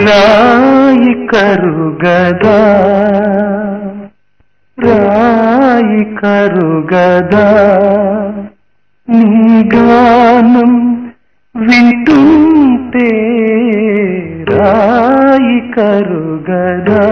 రాయి కరుగదా రాయి కరుగదా నీ గానం వింటుంటే రాయి కరుగదా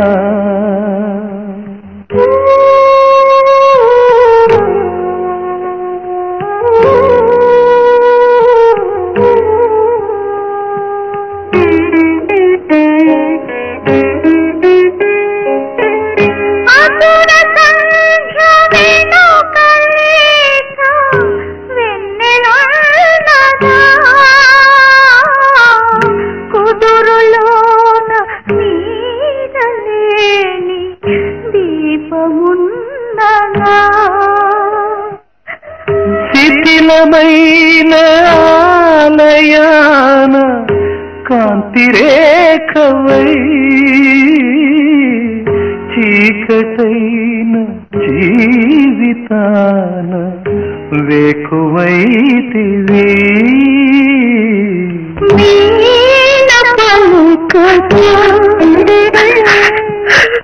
అసుర సంఖ్య వెనుకలేక వెన్నెలన్నదా కుదురులోన నీడలేని దీపమున్నదా శిథిలమైన ఆలయాన కాంతిరేఖవై చీకటైన జీవితాన వేకువైతివి వీణ పలుకగా